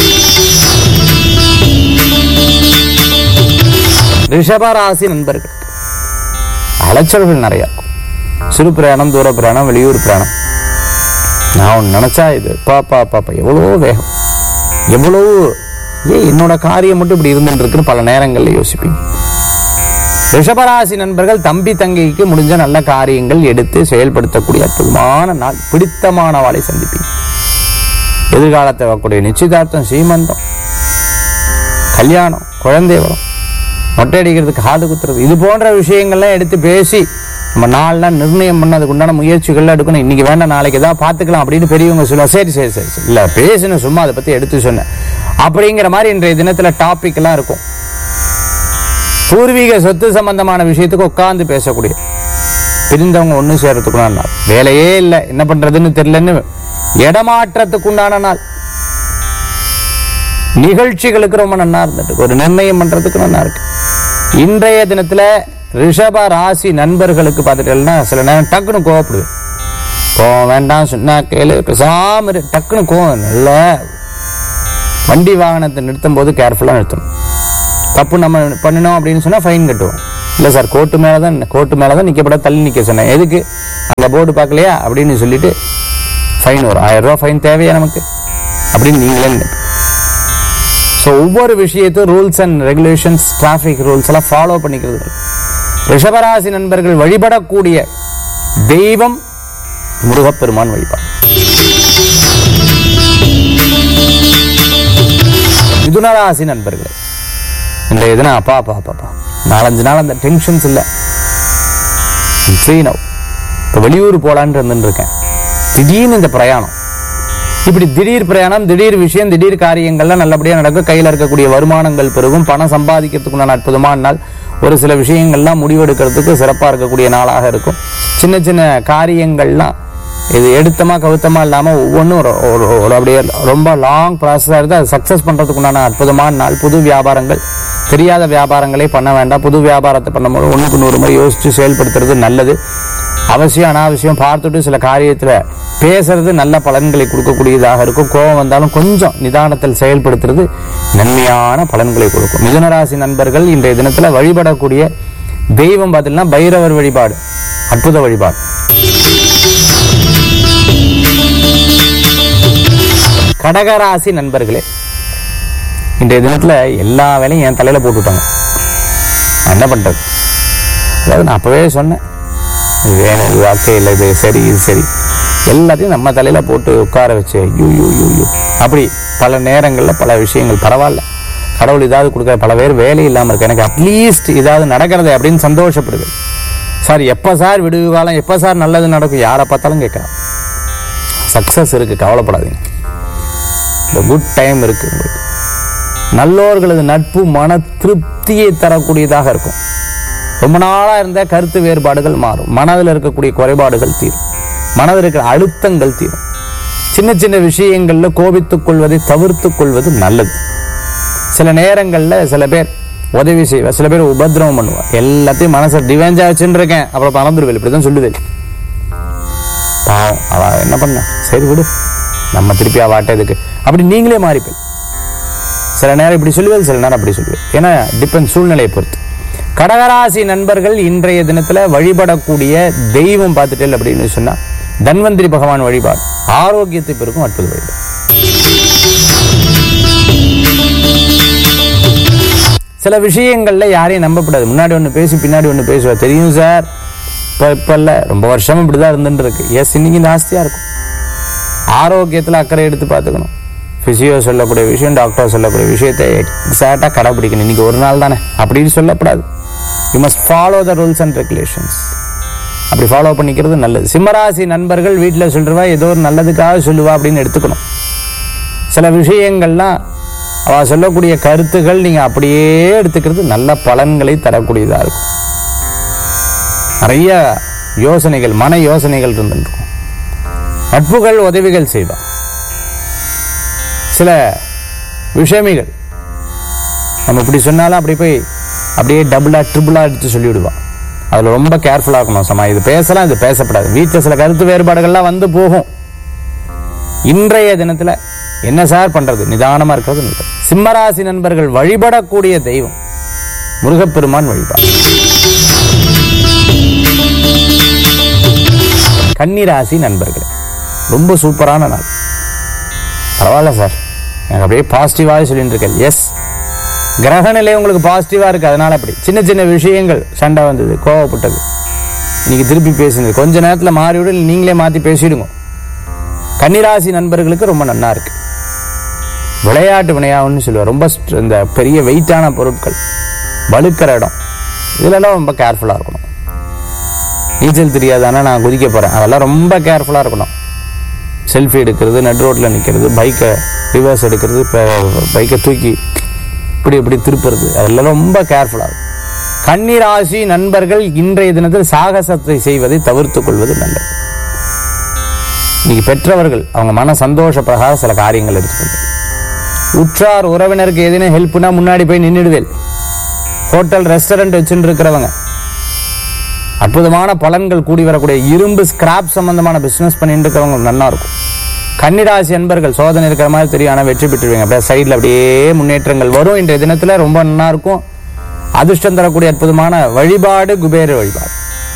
ரிஷபராசி நண்பர்கள் அலைச்சல்கள் நிறைய இருக்கும் சிறு பிரயாணம் தூர பிரயாணம் வெளியூர் பிரயாணம் நான் ஒன்று நினைச்சா இது பாப்பா பாப்பா எவ்வளவோ வேகம் எவ்வளவு ஏன் என்னோட காரியம் மட்டும் இப்படி இருந்துட்டு இருக்குன்னு பல நேரங்கள்ல யோசிப்பீங்க ரிஷபராசி நண்பர்கள் தம்பி தங்கைக்கு முடிஞ்ச நல்ல காரியங்கள் எடுத்து செயல்படுத்தக்கூடிய அற்புதமான நாள் பிடித்தமானவாளை சந்திப்பீங்க எதிர்காலத்தை வரக்கூடிய நிச்சயதார்த்தம் சீமந்தம் கல்யாணம் குழந்தை வரும் மொட்டை அடிக்கிறதுக்கு காது குத்துறது இது போன்ற விஷயங்கள்லாம் எடுத்து பேசி நம்ம நாள்லாம் நிர்ணயம் பண்ண அதுக்கு உண்டான முயற்சிகள்லாம் எடுக்கணும் இன்னைக்கு வேண்டாம் நாளைக்கு ஏதாவது பார்த்துக்கலாம் அப்படின்னு பெரியவங்க சொல்லுவாங்க சரி சரி சரி சரி இல்லை பேசணும் சும்மா அதை பற்றி எடுத்து சொன்னேன் அப்படிங்கிற மாதிரி இன்றைய தினத்தில் டாபிக் எல்லாம் இருக்கும் பூர்வீக சொத்து சம்பந்தமான விஷயத்துக்கு உட்கார்ந்து பேசக்கூடிய பிரிந்தவங்க ஒன்று சேர்றதுக்குண்டான நாள் வேலையே இல்லை என்ன பண்றதுன்னு தெரியலன்னு இடமாற்றத்துக்குண்டான நாள் நிகழ்ச்சிகளுக்கு ரொம்ப நன்னா இருந்துட்டு ஒரு நிர்ணயம் பண்றதுக்கு நல்லா இருக்கு இன்றைய தினத்துல ரிஷப ராசி நண்பர்களுக்கு பார்த்துட்டேன்னா சில நேரம் டக்குன்னு கோவப்படுவேன் கோவம் வேண்டாம் சொன்னா கேளு பேசாம இரு. டக்குன்னு கோவம் நல்ல வண்டி வாகனத்தை நிறுத்தும் போது கேர்ஃபுல்லாக நிறுத்தணும் தப்பு நம்ம பண்ணினோம் அப்படின்னு சொன்னா ஃபைன் கட்டுவோம் இல்லை சார் கோர்ட்டு மேலே தான் கோர்ட்டு மேலே தான் நிற்கப்பட தள்ளி நிற்க சொன்னேன் எதுக்கு அந்த போர்டு பார்க்கலையா அப்படின்னு சொல்லிட்டு ஃபைன் வரும் ஆயிரம் ரூபா ஃபைன் தேவையா நமக்கு அப்படின்னு நீங்களே நினைப்பீங்க ஸோ ஒவ்வொரு விஷயத்தையும் rules and regulations traffic rules எல்லாம் ஃபாலோ பண்ணிக்கிறது ரிஷபராசி நண்பர்கள் வழிபடக்கூடிய தெய்வம் முருகப்பெருமான் வழிபாடு மிதுனராசி நண்பர்களே இன்றைய தினம் அப்பா அப்பா அப்பா அப்பா நாலஞ்சு நாள் அந்த டென்ஷன்ஸ் இல்லை ஃப்ரீ நவ் இப்போ வெளியூர் போகலான்ட்டு இருந்துட்டு இருக்கேன் திடீர்னு இந்த பிரயாணம் இப்படி திடீர் பிரயாணம் திடீர் விஷயம் திடீர் காரியங்கள்லாம் நல்லபடியாக நடக்கும் கையில் இருக்கக்கூடிய வருமானங்கள் பெருகும் பணம் சம்பாதிக்கிறதுக்குண்டான அற்புதமான நாள் ஒரு சில விஷயங்கள்லாம் முடிவெடுக்கிறதுக்கு சிறப்பாக இருக்கக்கூடிய நாளாக இருக்கும் சின்ன சின்ன காரியங்கள்லாம் இது எடுத்தமா கவுத்தமா இல்லாமல் ஒவ்வொன்றும் ஒரு ஒரு- ஒரு அப்படியே ரொம்ப லாங் ப்ராசஸாக இருக்குது அது சக்ஸஸ் பண்ணுறதுக்குண்டான அற்புதமான நாள் புது வியாபாரங்கள் தெரியாத வியாபாரங்களே பண்ண வேண்டாம் புது வியாபாரத்தை பண்ணும்போது ஒன்றுக்கு நூறு முறை யோசித்து செயல்படுத்துறது நல்லது அவசியம் அனாவசியம் பார்த்துட்டு சில காரியத்தில் பேசுறது நல்ல பலன்களை கொடுக்கக்கூடியதாக இருக்கும் கோபம் வந்தாலும் கொஞ்சம் நிதானத்தில் செயல்படுத்துறது நன்மையான பலன்களை கொடுக்கும் மிதுனராசி நண்பர்கள் இன்றைய தினத்தில் வழிபடக்கூடிய தெய்வம் பார்த்தீங்கன்னா பைரவர் வழிபாடு அற்புத வழிபாடு கடகராசி நண்பர்களே இன்றைய தினத்தில் எல்லா வேலையும் என் தலையில் போட்டு விட்டாங்க நான் என்ன பண்ணுறது அதாவது நான் அப்போவே சொன்னேன் இது வேணும் இது வாழ்க்கை இல்லை இது சரி இது சரி எல்லாத்தையும் நம்ம தலையில் போட்டு உட்கார வச்சு ஐயோ யூ யூ யூ அப்படி பல நேரங்களில் பல விஷயங்கள் பரவாயில்ல கடவுள் இதாவது கொடுக்குற பல பேர் வேலை இல்லாமல் இருக்கு எனக்கு அட்லீஸ்ட் இதாவது நடக்கிறதே அப்படின்னு சந்தோஷப்படுது சார் எப்போ சார் விடுவு காலம் எப்போ சார் நல்லது நடக்கும் யாரை பார்த்தாலும் கேட்குறான் சக்ஸஸ் இருக்குது கவலைப்படாதீங்க இந்த குட் டைம் இருக்குது உங்களுக்கு நல்லோர்களது நட்பு மன திருப்தியை தரக்கூடியதாக இருக்கும் ரொம்ப நாளா இருந்த கருத்து வேறுபாடுகள் மாறும் மனதில் இருக்கக்கூடிய குறைபாடுகள் தீரும் மனதில் இருக்கிற அழுத்தங்கள் தீரும் சின்ன சின்ன விஷயங்கள்ல கோபித்துக் கொள்வதை தவிர்த்துக் கொள்வது நல்லது சில நேரங்கள்ல சில பேர் உதவி செய்வா சில பேர் உபத்திரவம் பண்ணுவா எல்லாத்தையும் மனசை டிவேஞ்சா வச்சுட்டு இருக்கேன் அப்புறம் பறந்துடுவேன் இப்படிதான் சொல்லுவேன் பாவம் அவ என்ன பண்ண சரி விடு நம்ம திருப்பி அவாட்ட இதுக்கு அப்படி நீங்களே மாறிப்பேன் சில நேரம் இப்படி சொல்லுவேன் சில நேரம் அப்படி சொல்லுவேன் ஏன்னா டிபெண்ட் சூழ்நிலையை பொறுத்து கடகராசி நண்பர்கள் இன்றைய தினத்துல வழிபடக்கூடிய தெய்வம் பார்த்துட்டேன் அப்படின்னு சொன்னா தன்வந்திரி பகவான் வழிபாடு ஆரோக்கியத்தை பெருக்கும் அற்புத வழிபாடு சில விஷயங்கள்ல யாரையும் நம்பக்கூடாது முன்னாடி ஒன்று பேசி பின்னாடி ஒன்று பேசுவா தெரியும் சார் இப்போ இப்போ இல்லை ரொம்ப வருஷம் இப்படிதான் இருந்துட்டு இருக்கு எஸ் இன்னைக்கு ஜாஸ்தியாக இருக்கும் ஆரோக்கியத்தில் அக்கறை எடுத்து பார்த்துக்கணும் ஃபிசியோ சொல்லக்கூடிய விஷயம் டாக்டர் சொல்லக்கூடிய விஷயத்தை எக்ஸாக்டாக கடைப்பிடிக்கணும் இன்னைக்கு ஒரு நாள் தானே அப்படின்னு சொல்லக்கூடாது you must follow the rules and regulations அப்படி ஃபாலோ பண்ணிக்கிறது நல்லது சிம்மராசி நண்பர்கள் வீட்டில் சொல்றவா ஏதோ ஒரு நல்லதுக்காக சொல்லுவா அப்படின்னு எடுத்துக்கணும் சில விஷயங்கள்லாம் அவ சொல்லக்கூடிய கருத்துகள் நீங்க அப்படியே எடுத்துக்கிறது நல்ல பலன்களை தரக்கூடியதா இருக்கும் நிறைய யோசனைகள் மன யோசனைகள் இருந்துருக்கும் நட்புகள் உதவிகள் செய்வா சில விஷமிகள் நம்ம இப்படி சொன்னாலும் அப்படி போய் அப்படியே டபுளா ட்ரிபிளா எடுத்து சொல்லிவிடுவா அதுல ரொம்ப கேர்ஃபுல்லா இருக்கணும் சமா இது பேசலாம் இது பேசப்படாது வீட்டில் சில கருத்து வேறுபாடுகள்லாம் வந்து போகும் இன்றைய தினத்துல என்ன சார் பண்றது நிதானமா இருக்கிறது நல்லது சிம்மராசி நண்பர்கள் வழிபடக்கூடிய தெய்வம் முருகப்பெருமான் வழிபாடு கன்னிராசி நண்பர்களே ரொம்ப சூப்பரான நாள் பரவாயில்ல சார் எனக்கு அப்படியே பாசிட்டிவாக சொல்லிட்டு இருக்கேன் எஸ் கிரகநிலை உங்களுக்கு பாசிட்டிவாக இருக்கு அதனால அப்படி சின்ன சின்ன விஷயங்கள் சண்டை வந்தது கோவப்பட்டது இன்னைக்கு திருப்பி பேசினது கொஞ்ச நேரத்தில் மாறிவிட நீங்களே மாற்றி பேசிடுங்க கன்னிராசி நண்பர்களுக்கு ரொம்ப நன்னா இருக்கு விளையாட்டு வினையாகும்னு சொல்லுவார் ரொம்ப ஸ்ட்ர- இந்த பெரிய வெயிட்டான பொருட்கள் வழுக்கிற இடம் இதுலலாம் ரொம்ப கேர்ஃபுல்லாக இருக்கணும் நீச்சல் தெரியாதானே நான் குதிக்க போகிறேன் அதெல்லாம் ரொம்ப கேர்ஃபுல்லாக இருக்கணும் செல்ஃபி எடுக்கிறது நட் ரோட்டில் நிற்கிறது பைக்கை ரிவர்ஸ் எடுக்கிறது இப்போ பைக்கை தூக்கி இப்படி இப்படி திருப்புறது அதெல்லாம் ரொம்ப கேர்ஃபுல்லாக இருக்கும் கன்னிராசி நண்பர்கள் இன்றைய தினத்தில் சாகசத்தை செய்வதை தவிர்த்துக் கொள்வது நல்லது இன்னைக்கு பெற்றவர்கள் அவங்க மன சந்தோஷ பிரகாரம் சில காரியங்கள் எடுத்துக்கொண்டு உற்றார் உறவினருக்கு எதுனா ஹெல்ப்னா முன்னாடி போய் நின்றுடுவேல் ஹோட்டல் ரெஸ்டாரண்ட் வச்சுட்டு இருக்கிறவங்க அற்புதமான பலன்கள் கூடி வரக்கூடிய இரும்பு ஸ்கிராப் சம்பந்தமான பிசினஸ் பண்ணிட்டு இருக்கிறவங்க நல்லா இருக்கும் கன்னிராசி அன்பர்கள் சோதனை இருக்கிற மாதிரி தெரியும் ஆனால் வெற்றி பெற்றுருவீங்க அப்படியே சைடில் அப்படியே முன்னேற்றங்கள் வரும் இன்றைய தினத்துல ரொம்ப நல்லா இருக்கும் அதிர்ஷ்டம் தரக்கூடிய அற்புதமான வழிபாடு குபேர வழிபாடு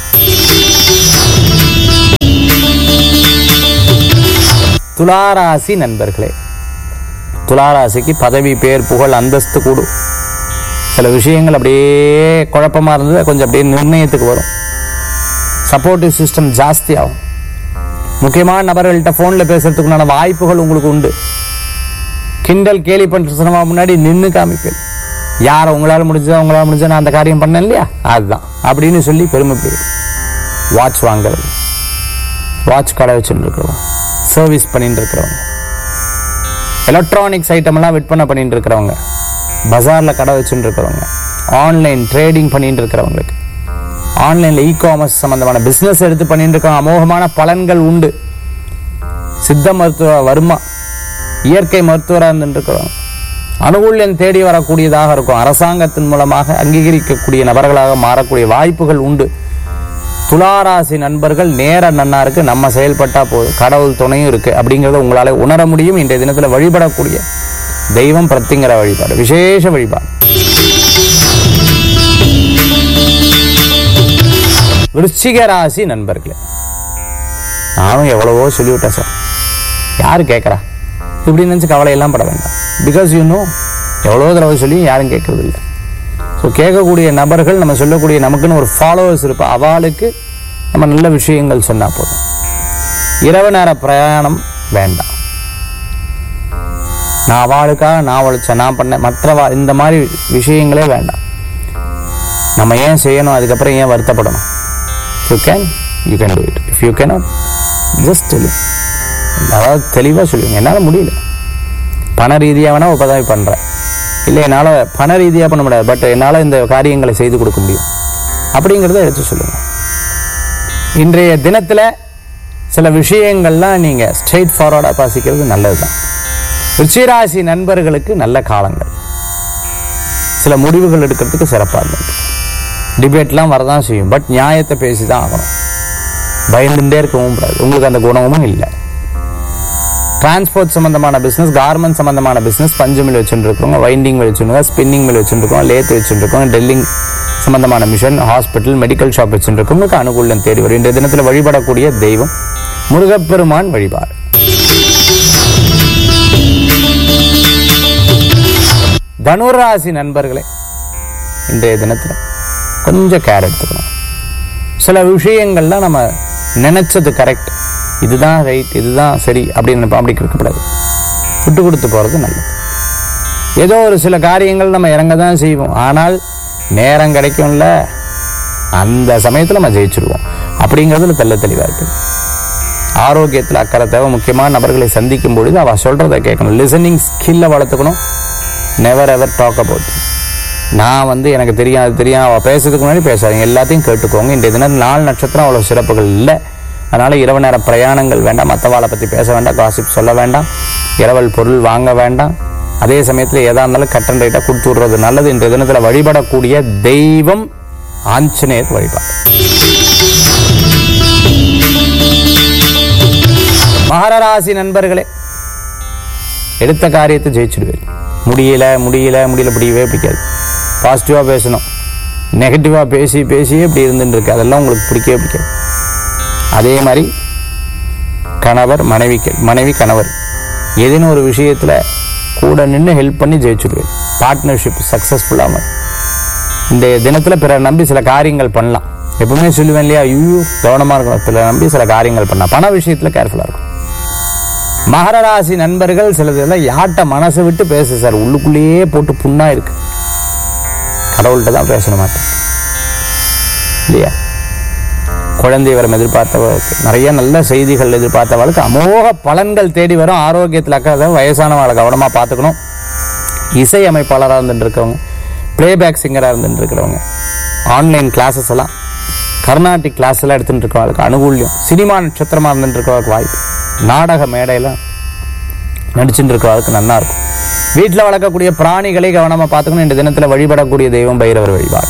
துளாராசி நண்பர்களே துளாராசிக்கு பதவி பேர் புகழ் அந்தஸ்து கூடும் சில விஷயங்கள் அப்படியே குழப்பமா இருந்தது கொஞ்சம் அப்படியே நிர்ணயத்துக்கு வரும் சப்போர்ட்டிவ் சிஸ்டம் ஜாஸ்தி ஆகும் முக்கியமான நபர்கள்ட்ட ஃபோனில் பேசுறதுக்குண்டான வாய்ப்புகள் உங்களுக்கு உண்டு கிண்டல் கேலி பண்ணுறதுமா முன்னாடி நின்று காமிப்பேன் யார் உங்களால் முடிஞ்சதோ உங்களால் முடிஞ்சா நான் அந்த காரியம் பண்ணேன் இல்லையா அதுதான் அப்படின்னு சொல்லி பெருமைப்படுவேன் வாட்ச் வாங்குறது வாட்ச் கடை வச்சுட்டு இருக்கிறவங்க சர்வீஸ் பண்ணிட்டு இருக்கிறவங்க எலக்ட்ரானிக்ஸ் ஐட்டம் எல்லாம் விற்பனை பண்ணிட்டு இருக்கிறவங்க பஜார்ல கடை வச்சுட்டு இருக்கிறவங்க ஆன்லைன் ட்ரேடிங் பண்ணிட்டு இருக்கிறவங்களுக்கு ஆன்லைன்ல இ காமர்ஸ் சம்பந்தமான பிசினஸ் எடுத்து பண்ணிட்டு இருக்கிறவங்க அமோகமான பலன்கள் உண்டு சித்த மருத்துவ வருமா இயற்கை மருத்துவராக இருந்துட்டு இருக்கிறவங்க அனுகூல்யம் தேடி வரக்கூடியதாக இருக்கும் அரசாங்கத்தின் மூலமாக அங்கீகரிக்கக்கூடிய நபர்களாக மாறக்கூடிய வாய்ப்புகள் உண்டு துளாராசி நண்பர்கள் நேர நன்னா இருக்கு நம்ம செயல்பட்டா போதும் கடவுள் துணையும் இருக்கு அப்படிங்கறத உங்களால உணர முடியும் இன்றைய தினத்துல வழிபடக்கூடிய தெய்வம் பிரத்திங்கிற வழிபாடு விசேஷ வழிபாடு விருச்சிக ராசி நண்பர்களே நானும் எவ்வளவோ சொல்லிவிட்டேன் சார் யாரு கேட்கறா இப்படி நினைச்சு கவலையெல்லாம் பட வேண்டாம் பிகாஸ் யூ நோ எவ்வளோ தடவை சொல்லியும் யாரும் கேட்கறது இல்லை ஸோ கேட்கக்கூடிய நபர்கள் நம்ம சொல்லக்கூடிய நமக்குன்னு ஒரு ஃபாலோவர்ஸ் இருப்பா அவளுக்கு நம்ம நல்ல விஷயங்கள் சொன்னா போதும் இரவு நேர பிரயாணம் வேண்டாம் நான் அவளுக்காக நான் உழைச்சேன் நான் பண்ணேன் மற்றவா இந்த மாதிரி விஷயங்களே வேண்டாம் நம்ம ஏன் செய்யணும் அதுக்கப்புறம் ஏன் வருத்தப்படணும் you can you can do it if you cannot just டெலி அதாவது தெளிவாக சொல்லுவீங்க என்னால் முடியல பண ரீதியாக வேணால் உபதவி பண்ணுறேன் இல்லை என்னால் பண ரீதியாக பண்ண முடியாது பட் என்னால் இந்த காரியங்களை செய்து கொடுக்க முடியும் அப்படிங்கிறத எடுத்து சொல்லுங்க இன்றைய தினத்தில் சில விஷயங்கள்லாம் நீங்கள் ஸ்ட்ரெயிட் ஃபார்வர்டாக பாசிக்கிறது நல்லது தான் ருச்சிராசி நண்பர்களுக்கு நல்ல காலங்கள் சில முடிவுகள் எடுக்கிறதுக்கு சிறப்பாக இருந்துட்டு டிபேட்லாம் வரதான் செய்யும் பட் நியாயத்தை பேசி தான் ஆகணும் பயந்துட்டே இருக்கவும் கூடாது உங்களுக்கு அந்த குணமும் இல்லை டிரான்ஸ்போர்ட் சம்பந்தமான பிசினஸ் கார்மெண்ட் சம்பந்தமான பிசினஸ் பஞ்சு மில் வச்சுட்டு இருக்கோங்க வைண்டிங் மில் வச்சுருக்கோம் ஸ்பின்னிங் மில் வச்சுட்டு இருக்கோம் லேத் வச்சுட்டு இருக்கோம் டெல்லிங் சம்பந்தமான மிஷன் ஹாஸ்பிட்டல் மெடிக்கல் ஷாப் வச்சுட்டு இருக்கோம் உங்களுக்கு அனுகூலம் தேடி வரும் இன்றைய தினத்தில் வழிபடக்கூடிய தெய்வம் முருகப்பெருமான் வழிபாடு தனுராசி நண்பர்களே இன்றைய தினத்தில் கொஞ்சம் கேர் எடுத்துக்கணும் சில விஷயங்கள்லாம் நம்ம நினைச்சது கரெக்ட் இதுதான் ரைட் இதுதான் சரி அப்படின்னு நினைப்போம் அப்படி இருக்கக்கூடாது விட்டு கொடுத்து போகிறது நல்லது ஏதோ ஒரு சில காரியங்கள் நம்ம இறங்க தான் செய்வோம் ஆனால் நேரம் கிடைக்கும்ல அந்த சமயத்தில் நம்ம ஜெயிச்சிருவோம் அப்படிங்கிறதுல தெள்ள தெளிவாக இருக்கு ஆரோக்கியத்தில் அக்கறை தேவை முக்கியமான நபர்களை சந்திக்கும் பொழுது அவள் சொல்கிறத கேட்கணும் லிசனிங் ஸ்கில்லை வளர்த்துக்கணும் நெவர் எவர் டாக் அபவுட் நான் வந்து எனக்கு தெரியும் அது தெரியும் அவள் பேசுறதுக்கு முன்னாடி பேசாதீங்க எல்லாத்தையும் கேட்டுக்கோங்க இன்றைய தினம் நாலு நட்சத்திரம் அவ்வளோ சிறப்புகள் இல்லை அதனால் இரவு நேர பிரயாணங்கள் வேண்டாம் மற்றவாளை பற்றி பேச வேண்டாம் காசிப் சொல்ல வேண்டாம் இரவல் பொருள் வாங்க வேண்டாம் அதே சமயத்தில் எதா இருந்தாலும் கட்டன் ரைட்டாக கொடுத்து விடுறது நல்லது இன்றைய தினத்தில் வழிபடக்கூடிய தெய்வம் ஆஞ்சநேயர் வழிபாடு மகரராசி நண்பர்களே எடுத்த காரியத்தை ஜெயிச்சிடுவேன் முடியல முடியல முடியல பிடிக்கவே பிடிக்காது பாசிட்டிவாக பேசணும் நெகட்டிவாக பேசி பேசியே இப்படி இருந்துட்டு இருக்கு அதெல்லாம் உங்களுக்கு பிடிக்கவே பிடிக்காது அதே மாதிரி கணவர் மனைவிக்கு மனைவி கணவர் ஏதேனும் ஒரு விஷயத்தில் கூட நின்று ஹெல்ப் பண்ணி ஜெயிச்சுடுவேன் பார்ட்னர்ஷிப் சக்ஸஸ்ஃபுல்லாக இந்த தினத்தில் பிறர் நம்பி சில காரியங்கள் பண்ணலாம் எப்பவுமே சொல்லுவேன் இல்லையா ஐயோ கவனமாக இருக்கணும் பிறர் நம்பி சில காரியங்கள் பண்ணலாம் பண விஷயத்தில் கேர்ஃபுல்லாக இருக்கும் மகர ராசி நண்பர்கள் சிலதெல்லாம் யார்கிட்ட மனசை விட்டு பேசு சார் உள்ளுக்குள்ளேயே போட்டு புண்ணா இருக்கு கடவுள்கிட்ட தான் பேசணும் மாட்டேன் இல்லையா குழந்தை வரம் எதிர்பார்த்தவர்களுக்கு நிறைய நல்ல செய்திகள் எதிர்பார்த்தவர்களுக்கு அமோக பலன்கள் தேடி வரும் ஆரோக்கியத்தில் அக்கறை வயசானவங்களை கவனமாக பார்த்துக்கணும் இசை அமைப்பாளராக இருந்துட்டு இருக்கவங்க பிளேபேக் சிங்கராக இருந்துட்டு இருக்கிறவங்க ஆன்லைன் கிளாஸஸ் எல்லாம் கர்நாடிக் கிளாஸ் எல்லாம் எடுத்துட்டு இருக்கவங்களுக்கு அனுகூல்யம் சினிமா நட்சத்திரமாக இருந்துட்டு இருக்கவங்களுக்கு வாய்ப்பு நாடக மேடையில் நடிச்சுட்டு இருக்கிறவங்களுக்கு நல்லா இருக்கும் வீட்டில் வளர்க்கக்கூடிய பிராணிகளை கவனமாக பார்த்துக்கணும் இந்த தினத்தில் வழிபடக்கூடிய தெய்வம் பைரவர் வழிபாடு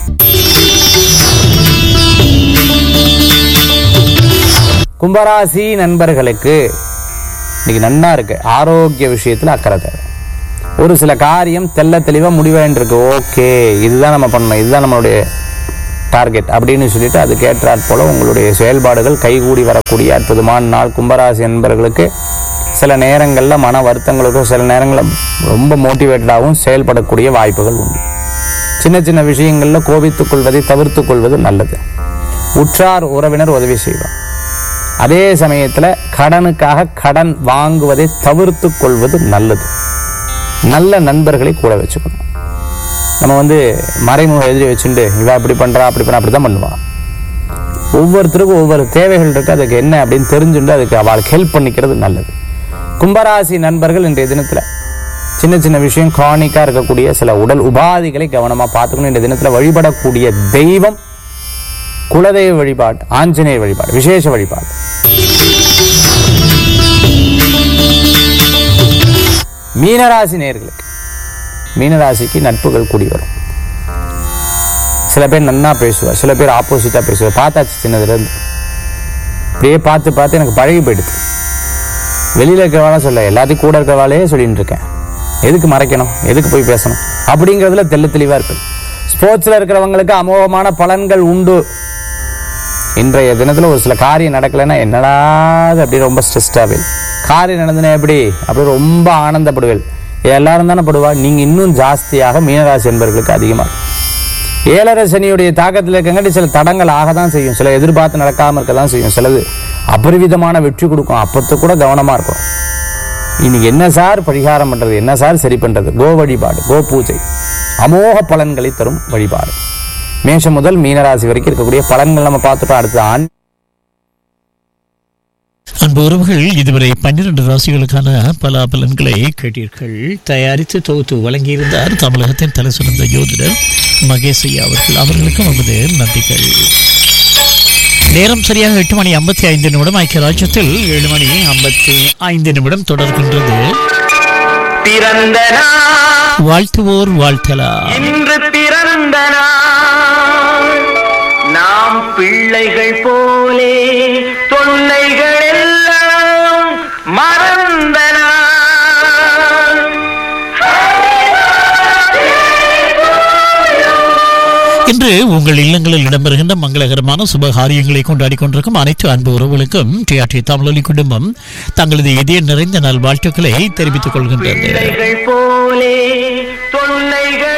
கும்பராசி நண்பர்களுக்கு இன்னைக்கு நன்னா இருக்கு ஆரோக்கிய விஷயத்தில் அக்கறை தேவை ஒரு சில காரியம் தெள்ள தெளிவாக முடிவாயிருக்கு ஓகே இதுதான் நம்ம பண்ணணும் இதுதான் நம்மளுடைய டார்கெட் அப்படின்னு சொல்லிட்டு அது கேட்டாற் போல உங்களுடைய செயல்பாடுகள் கைகூடி வரக்கூடிய அற்புதமான நாள் கும்பராசி நண்பர்களுக்கு சில நேரங்களில் மன வருத்தங்களுக்கும் சில நேரங்களில் ரொம்ப மோட்டிவேட்டடாகவும் செயல்படக்கூடிய வாய்ப்புகள் உண்டு சின்ன சின்ன விஷயங்களில் கோபித்துக் கொள்வதை தவிர்த்து கொள்வது நல்லது உற்றார் உறவினர் உதவி செய்வார் அதே சமயத்தில் கடனுக்காக கடன் வாங்குவதை தவிர்த்து கொள்வது நல்லது நல்ல நண்பர்களை கூட வச்சுக்கணும் நம்ம வந்து மறைமுக எதிரி வச்சுட்டு இவ அப்படி பண்றா அப்படி பண்ணா அப்படி தான் பண்ணுவான் ஒவ்வொருத்தருக்கும் ஒவ்வொரு தேவைகள் இருக்கு அதுக்கு என்ன அப்படின்னு தெரிஞ்சுட்டு அதுக்கு அவளுக்கு ஹெல்ப் பண்ணிக்கிறது நல்லது கும்பராசி நண்பர்கள் இன்றைய தினத்தில் சின்ன சின்ன விஷயம் காணிக்காக இருக்கக்கூடிய சில உடல் உபாதிகளை கவனமாக பார்த்துக்கணும் இந்த தினத்தில் வழிபடக்கூடிய தெய்வம் குலதெய்வ வழிபாடு ஆஞ்சநேயர் வழிபாடு விசேஷ வழிபாடு மீனராசி நேர்களுக்கு மீனராசிக்கு நட்புகள் கூடி வரும் சில பேர் நன்னா பேசுவார் சில பேர் ஆப்போசிட்டாக பேசுவார் பார்த்தாச்சு சின்னதுலேருந்து அப்படியே பார்த்து பார்த்து எனக்கு பழகி போயிடுது வெளியில் இருக்கிறவாளை சொல்ல எல்லாத்தையும் கூட இருக்கிறவாளையே சொல்லிட்டு இருக்கேன் எதுக்கு மறைக்கணும் எதுக்கு போய் பேசணும் அப்படிங்கிறதுல தெள்ள தெளிவாக இருப்பேன் ஸ்போர்ட்ஸில் இருக்கிறவங்களுக்கு அமோகமான பலன்கள் உண்டு இன்றைய தினத்தில் ஒரு சில காரியம் நடக்கலைன்னா என்னடா அது அப்படி ரொம்ப ஸ்ட்ரெஸ்டாகவே காரியம் நடந்ததுன்னா எப்படி அப்படி ரொம்ப ஆனந்தப்படுவேன் எல்லாரும் தானே படுவா நீங்கள் இன்னும் ஜாஸ்தியாக மீனராசி என்பவர்களுக்கு அதிகமாக ஏழரை சனியுடைய தாக்கத்தில் இருக்கங்காட்டி சில தடங்கள் ஆக தான் செய்யும் சில எதிர்பார்த்து நடக்காமல் இருக்க தான் செய்யும் சிலது அபரிவிதமான வெற்றி கொடுக்கும் அப்பத்து கூட கவனமாக இருக்கும் இன்னைக்கு என்ன சார் பரிகாரம் பண்றது என்ன சார் சரி பண்றது கோ வழிபாடு கோ பூஜை அமோக பலன்களை தரும் வழிபாடு மேஷம் முதல் மீனராசி வரைக்கும் இருக்கக்கூடிய பலன்கள் நம்ம பார்த்துட்டோம் அடுத்த ஆண் அன்பு உறவுகள் இதுவரை பன்னிரண்டு ராசிகளுக்கான பல பலன்களை கேட்டீர்கள் தயாரித்து தொகுத்து வழங்கியிருந்தார் தமிழகத்தின் தலை சிறந்த ஜோதிடர் மகேஷ் ஐயா அவர்கள் அவர்களுக்கும் நமது நன்றிகள் நேரம் சரியாக எட்டு மணி ஐம்பத்தி ஐந்து நிமிடம் ஐக்கிய ராஜ்யத்தில் ஏழு மணி ஐம்பத்தி ஐந்து நிமிடம் தொடர்கின்றது பிறந்த நாள் வாழ்த்துவோர் வாழ்த்தலா இன்று பிறந்த நாள் நாம் பிள்ளைகள் போலே தொல்லைகள் எல்லாம் மறந்த நாள் இன்று உங்கள் இல்லங்களில் இடம்பெறுகின்ற மங்களகரமான சுப காரியங்களை கொண்டாடி கொண்டிருக்கும் அனைத்து அன்பு உறவுகளுக்கும் டிஆர்டி தமிழொலி குடும்பம் தங்களது இதய நிறைந்த நல் வாழ்த்துக்களை தெரிவித்துக் கொள்கின்றது பிள்ளைகள் போலே தொல்லைகள்